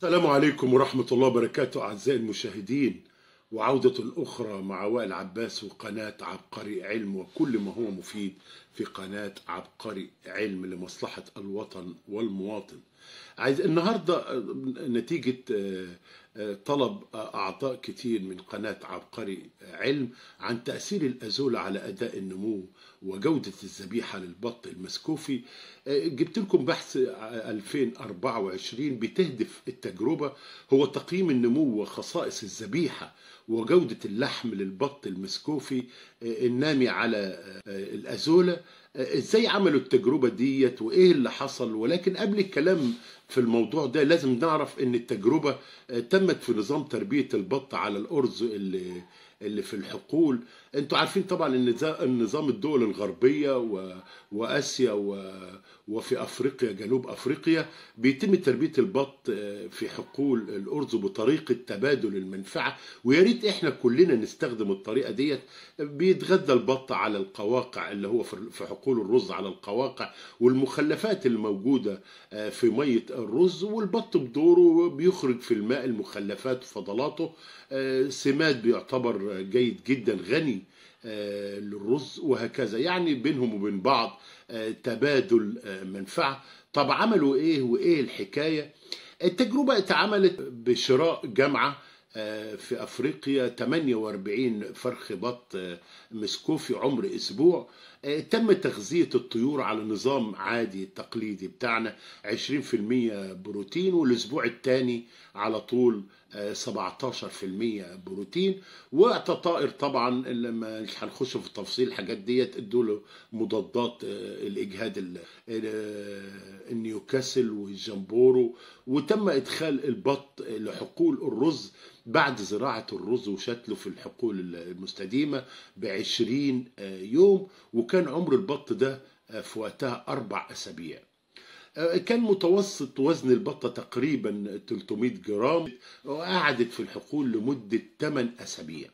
السلام عليكم ورحمة الله وبركاته أعزائي المشاهدين وعودة أخرى مع وائل عباس وقناة عبقري علم وكل ما هو مفيد في قناة عبقري علم لمصلحة الوطن والمواطن عايز النهاردة نتيجة طلب أعضاء كتير من قناة عبقري علم عن تأثير الأزولة على أداء النمو وجودة الذبيحة للبط المسكوفي جبت لكم بحث 2024 بتهدف التجربة هو تقييم النمو وخصائص الذبيحة وجودة اللحم للبط المسكوفي النامي على الأزولة ازاي عملوا التجربة ديت وايه اللي حصل ولكن قبل الكلام في الموضوع ده لازم نعرف ان التجربة تمت في نظام تربية البط على الأرز اللي اللي في الحقول انتوا عارفين طبعا ان النظام الدول الغربية و... واسيا و... وفي افريقيا جنوب افريقيا بيتم تربية البط في حقول الارز بطريقة تبادل المنفعة ويا ريت احنا كلنا نستخدم الطريقة ديت بيتغذى البط على القواقع اللي هو في حقول الرز على القواقع والمخلفات الموجودة في مية الرز والبط بدوره بيخرج في الماء المخلفات وفضلاته سماد بيعتبر جيد جدا غني للرز وهكذا يعني بينهم وبين بعض تبادل منفعة طب عملوا ايه وايه الحكاية التجربة اتعملت بشراء جامعة في افريقيا 48 فرخ بط مسكوفي عمر اسبوع تم تغذية الطيور على نظام عادي تقليدي بتاعنا 20% بروتين والاسبوع الثاني على طول 17% بروتين واعطى طائر طبعا لما مش هنخش في التفصيل الحاجات ديت ادوا مضادات الاجهاد النيوكاسل والجمبورو وتم ادخال البط لحقول الرز بعد زراعة الرز وشتله في الحقول المستديمة بعشرين يوم وكان عمر البط ده في وقتها أربع أسابيع كان متوسط وزن البطة تقريبا 300 جرام وقعدت في الحقول لمدة 8 أسابيع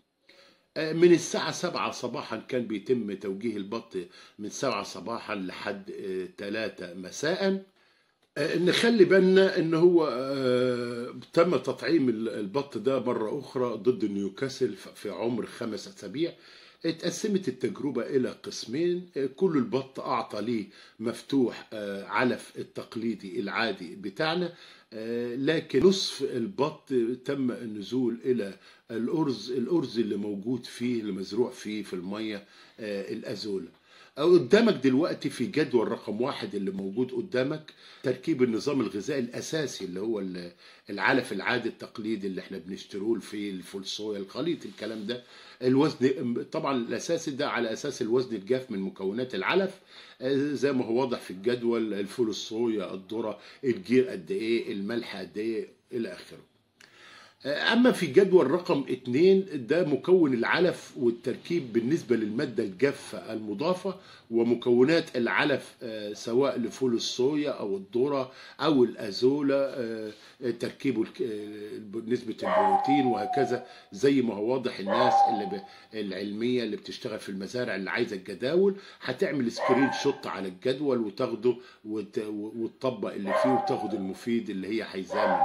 من الساعة 7 صباحا كان بيتم توجيه البط من 7 صباحا لحد 3 مساء نخلي بالنا ان هو تم تطعيم البط ده مرة اخرى ضد نيوكاسل في عمر خمس اسابيع اتقسمت التجربة إلى قسمين كل البط أعطى ليه مفتوح علف التقليدي العادي بتاعنا لكن نصف البط تم النزول إلى الأرز الأرز اللي موجود فيه اللي مزروع فيه في المية الأزولة قدامك دلوقتي في جدول رقم واحد اللي موجود قدامك تركيب النظام الغذائي الاساسي اللي هو العلف العادي التقليدي اللي احنا بنشتروه في الفول صويا الخليط الكلام ده الوزن طبعا الاساسي ده على اساس الوزن الجاف من مكونات العلف زي ما هو واضح في الجدول الفول الصويا الذره الجير قد ايه الملح قد ايه الى اخره أما في جدول رقم اتنين ده مكون العلف والتركيب بالنسبة للمادة الجافة المضافة ومكونات العلف سواء لفول الصويا أو الذرة أو الأزولة تركيبه نسبة البروتين وهكذا زي ما هو واضح الناس اللي العلمية اللي بتشتغل في المزارع اللي عايزة الجداول هتعمل سكرين شوت على الجدول وتاخده وتطبق اللي فيه وتاخد المفيد اللي هي عايزاه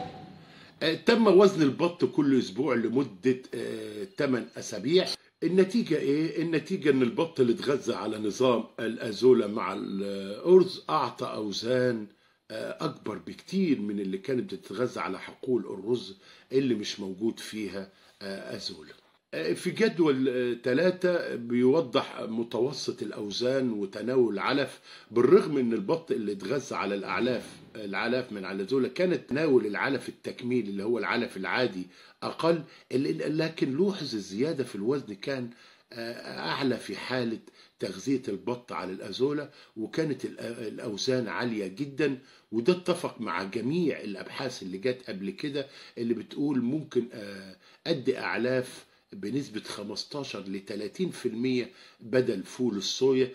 تم وزن البط كل اسبوع لمده 8 اسابيع النتيجة ايه؟ النتيجة ان البط اللي اتغذى على نظام الازولة مع الارز اعطى اوزان اكبر بكتير من اللي كانت بتتغذى على حقول الرز اللي مش موجود فيها ازولة في جدول ثلاثة بيوضح متوسط الأوزان وتناول العلف بالرغم أن البط اللي اتغذى على الأعلاف العلف من على زولة كانت تناول العلف التكميل اللي هو العلف العادي أقل لكن لوحظ الزيادة في الوزن كان أعلى في حالة تغذية البط على الأزولة وكانت الأوزان عالية جدا وده اتفق مع جميع الأبحاث اللي جت قبل كده اللي بتقول ممكن أدي أعلاف بنسبة 15 ل 30% بدل فول الصويا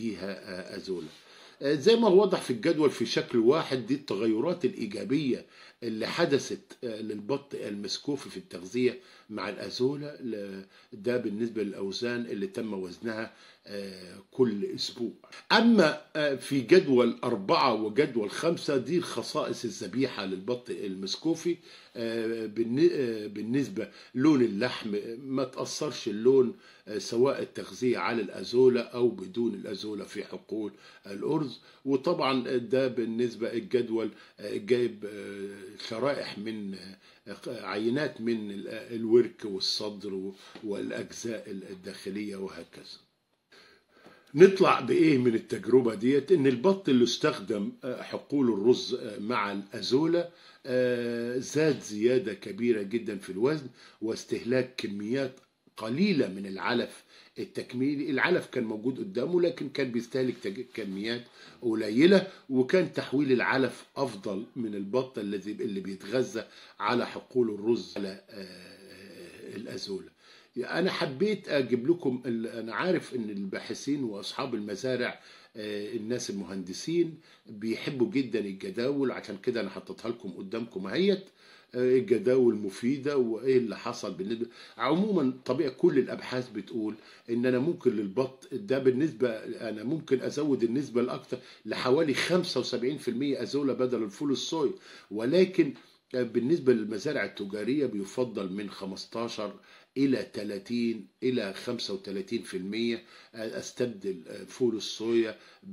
أديها أزولة زي ما واضح في الجدول في شكل واحد دي التغيرات الإيجابية اللي حدثت آه، للبط المسكوفي في التغذية مع الأزولة ل- ده بالنسبة للأوزان اللي تم وزنها آه، كل أسبوع أما آه، في جدول أربعة وجدول خمسة دي الخصائص الذبيحة للبط المسكوفي آه، بالن- آه، بالنسبة لون اللحم ما تأثرش اللون آه، سواء التغذية على الأزولة أو بدون الأزولة في حقول الأرز وطبعا ده بالنسبة الجدول آه، جايب آه، شرائح من آه، عينات من ال- الورك والصدر والأجزاء الداخلية وهكذا نطلع بايه من التجربه ديت ان البط اللي استخدم آه، حقول الرز آه، مع الازوله آه، زاد زياده كبيره جدا في الوزن واستهلاك كميات قليله من العلف التكميلي العلف كان موجود قدامه لكن كان بيستهلك تج- كميات قليله وكان تحويل العلف افضل من البط الذي اللي بيتغذى على حقول الرز على آه، الازوله انا حبيت اجيب لكم ال- انا عارف ان الباحثين واصحاب المزارع آه، الناس المهندسين بيحبوا جدا الجداول عشان كده انا حطيتها لكم قدامكم اهيت آه، الجداول مفيدة وايه اللي حصل بالنسبة عموما طبيعي كل الابحاث بتقول ان انا ممكن للبط ده بالنسبة انا ممكن ازود النسبة الاكثر لحوالي 75% ازولة بدل الفول الصويا ولكن بالنسبة للمزارع التجارية بيفضل من 15 إلى 30 إلى 35% أستبدل فول الصويا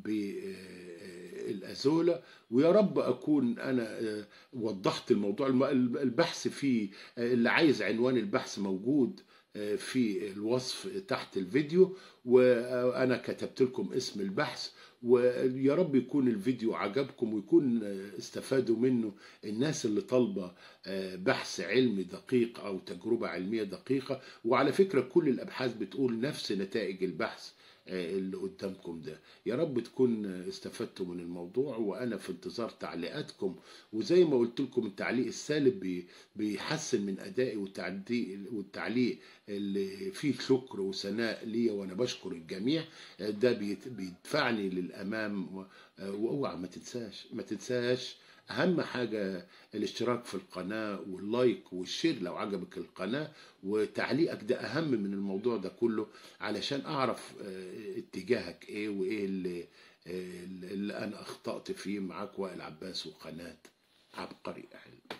بالأزولة ويا رب أكون أنا وضحت الموضوع الم- البحث فيه اللي عايز عنوان البحث موجود في الوصف تحت الفيديو وأنا كتبت لكم اسم البحث ويا رب يكون الفيديو عجبكم ويكون استفادوا منه الناس اللي طالبة بحث علمي دقيق أو تجربة علمية دقيقة وعلى فكرة كل الأبحاث بتقول نفس نتائج البحث اللي قدامكم ده يا رب تكون استفدتوا من الموضوع وانا في انتظار تعليقاتكم وزي ما قلت لكم التعليق السالب بي- بيحسن من ادائي والتعديق والتعليق اللي فيه شكر وثناء ليا وانا بشكر الجميع ده بيت- بيدفعني للامام و- واوعى ما تنساش ما تنساش اهم حاجه الاشتراك في القناه واللايك والشير لو عجبك القناه وتعليقك ده اهم من الموضوع ده كله علشان اعرف آه، اتجاهك ايه وايه اللي آه، اللي انا اخطأت فيه معاك وائل عباس وقناه عبقري احلام